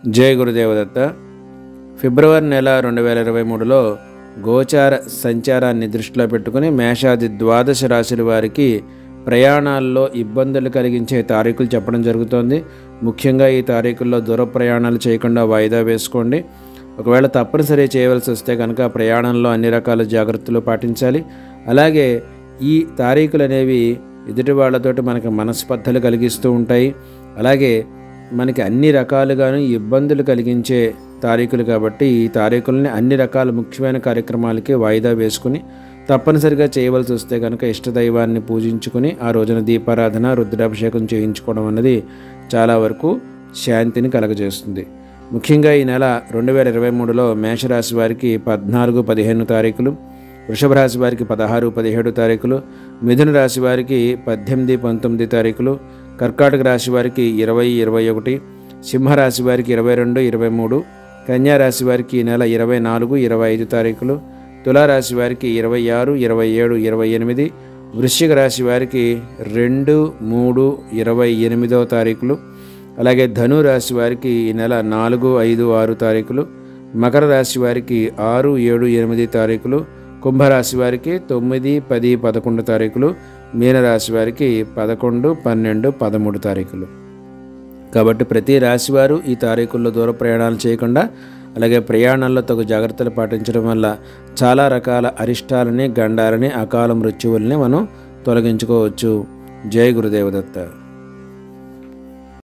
జై గురుదేవదత్త ఫిబ్రవరి నెల రెండు వేల ఇరవై మూడులో గోచార సంచారాన్ని దృష్టిలో పెట్టుకుని మేషాది ద్వాదశ రాశుల వారికి ప్రయాణాల్లో ఇబ్బందులు కలిగించే తారీఖులు చెప్పడం జరుగుతోంది ముఖ్యంగా ఈ తారీఖుల్లో దూర ప్రయాణాలు చేయకుండా వాయిదా వేసుకోండి ఒకవేళ తప్పనిసరి చేయవలసి వస్తే కనుక ప్రయాణంలో అన్ని రకాల జాగ్రత్తలు పాటించాలి అలాగే ఈ తారీఖులు అనేవి ఎదుటి వాళ్ళతోటి మనకి మనస్పర్ధలు కలిగిస్తూ ఉంటాయి అలాగే మనకి అన్ని రకాలుగాను ఇబ్బందులు కలిగించే తారీఖులు కాబట్టి ఈ తారీఖులని అన్ని రకాల ముఖ్యమైన కార్యక్రమాలకి వాయిదా వేసుకుని తప్పనిసరిగా చేయవలసి వస్తే కనుక ఇష్టదైవాన్ని పూజించుకుని ఆ రోజున దీపారాధన రుద్రాభిషేకం చేయించుకోవడం అన్నది చాలా వరకు శాంతిని కలగజేస్తుంది ముఖ్యంగా ఈ నెల రెండు వేల ఇరవై మూడులో మేషరాశి వారికి పద్నాలుగు పదిహేను తారీఖులు వృషభ రాశి వారికి పదహారు పదిహేడు తారీఖులు మిథున రాశి వారికి పద్దెనిమిది పంతొమ్మిది తారీఖులు కర్కాటక రాశి వారికి ఇరవై ఇరవై ఒకటి సింహరాశి వారికి ఇరవై రెండు ఇరవై మూడు కన్యా రాశి వారికి ఈ నెల ఇరవై నాలుగు ఇరవై ఐదు తారీఖులు తులారాశి వారికి ఇరవై ఆరు ఇరవై ఏడు ఇరవై ఎనిమిది వృశ్చిక రాశి వారికి రెండు మూడు ఇరవై ఎనిమిదవ తారీఖులు అలాగే ధను రాశి వారికి ఈ నెల నాలుగు ఐదు ఆరు తారీఖులు మకర రాశి వారికి ఆరు ఏడు ఎనిమిది తారీఖులు కుంభరాశి వారికి తొమ్మిది పది పదకొండు తారీఖులు మీనరాశి వారికి పదకొండు పన్నెండు పదమూడు తారీఖులు కాబట్టి ప్రతి రాశివారు ఈ తారీఖుల్లో దూర ప్రయాణాలు చేయకుండా అలాగే ప్రయాణాల్లో తగు జాగ్రత్తలు పాటించడం వల్ల చాలా రకాల అరిష్టాలని గండాలని అకాల మృత్యువుల్ని మనం తొలగించుకోవచ్చు జై గురుదేవదత్త